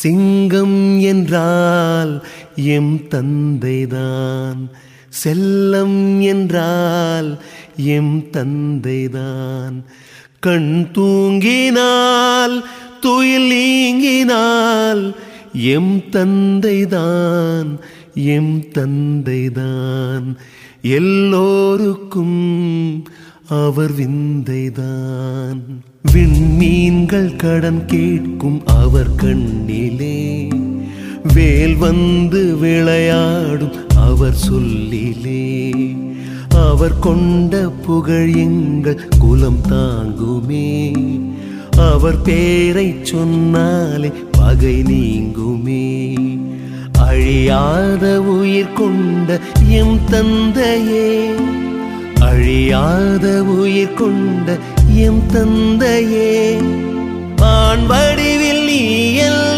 சிங்கம் என்றால் எம் தந்தைதான் செல்லம் என்றால் எம் தந்தைதான் கண் தூங்கினால் துயில் நீங்கினால் எம் தந்தைதான் எம் தந்தைதான் எல்லோருக்கும் அவர் விந்தைதான் விண்மீன்கள் கடன் கேட்கும் அவர் கண்ணிலே வேல் வந்து விளையாடும் அவர் சொல்லிலே அவர் கொண்ட புகழ் எங்கள் குலம் தாங்குமே அவர் பேரை சொன்னாலே பகை நீங்குமே அழியாத உயிர் கொண்ட எம் தந்தையே அழியாத உயிர் கொண்ட எம் தந்தையே ஆண் வடிவில் நீ எல்லாம்